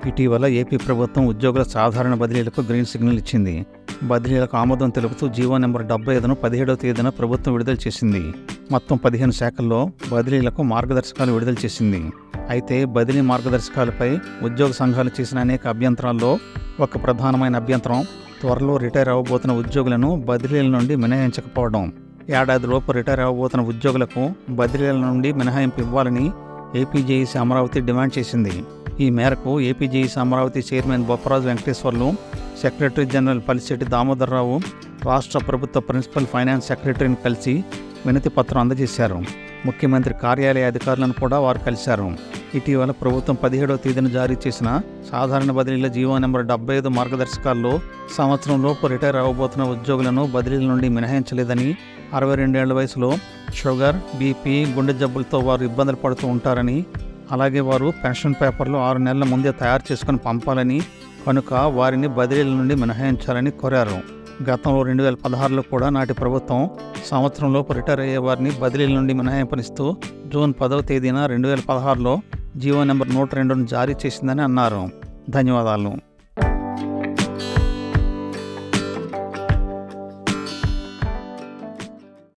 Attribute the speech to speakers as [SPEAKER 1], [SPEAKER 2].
[SPEAKER 1] ఇటీవల ఏపీ ప్రభుత్వం ఉద్యోగుల సాధారణ బదిలీలకు గ్రీన్ సిగ్నల్ ఇచ్చింది బదిలీలకు ఆమోదం తెలుపుతూ జీవో నెంబర్ డెబ్బై ఐదును పదిహేడవ తేదీన ప్రభుత్వం విడుదల చేసింది మొత్తం పదిహేను శాఖల్లో బదిలీలకు మార్గదర్శకాలు విడుదల చేసింది అయితే బదిలీ మార్గదర్శకాలపై ఉద్యోగ సంఘాలు చేసిన అనేక అభ్యంతరాల్లో ఒక ప్రధానమైన అభ్యంతరం త్వరలో రిటైర్ అవ్వబోతున్న ఉద్యోగులను బదిలీల నుండి మినహాయించకపోవడం ఏడాదిలోపు రిటైర్ అవ్వబోతున్న ఉద్యోగులకు బదిలీల నుండి మినహాయింపు ఇవ్వాలని ఏపీజేఈసీ అమరావతి డిమాండ్ చేసింది ఈ మేరకు APJEC Amaravati chairman Bopparaju Venkateswarlu secretary general Palisetti Damodararao రాష్ట్ర ప్రభుత్వ ప్రిన్సిపల్ ఫైనాన్స్ సెక్రటరీని కలిసి వినతి పత్రం అందజేశారు ముఖ్యమంత్రి కార్యాలయ అధికారులను కూడా వారు కలిశారు ఇటీవల ప్రభుత్వం పదిహేడవ తేదీన జారీ చేసిన సాధారణ బదిలీల జీవో నెంబర్ డెబ్బై ఐదు మార్గదర్శకాల్లో సంవత్సరంలోపు రిటైర్ అవ్వబోతున్న ఉద్యోగులను బదిలీల నుండి మినహాయించలేదని అరవై రెండేళ్ల వయసులో షుగర్ బీపీ గుండె జబ్బులతో వారు ఇబ్బందులు పడుతూ ఉంటారని అలాగే వారు పెన్షన్ పేపర్లు ఆరు నెలల ముందే తయారు చేసుకుని పంపాలని కనుక వారిని బదిలీల నుండి మినహాయించాలని కోరారు గతంలో రెండు వేల పదహారులో కూడా నాటి ప్రభుత్వం సంవత్సరంలోపు రిటైర్ అయ్యే వారిని బదిలీల నుండి మినహాయింపునిస్తూ జూన్ పదవ తేదీన రెండు వేల పదహారులో జీవో నెంబర్ నూట రెండును జారీ చేసిందని అన్నారు ధన్యవాదాలు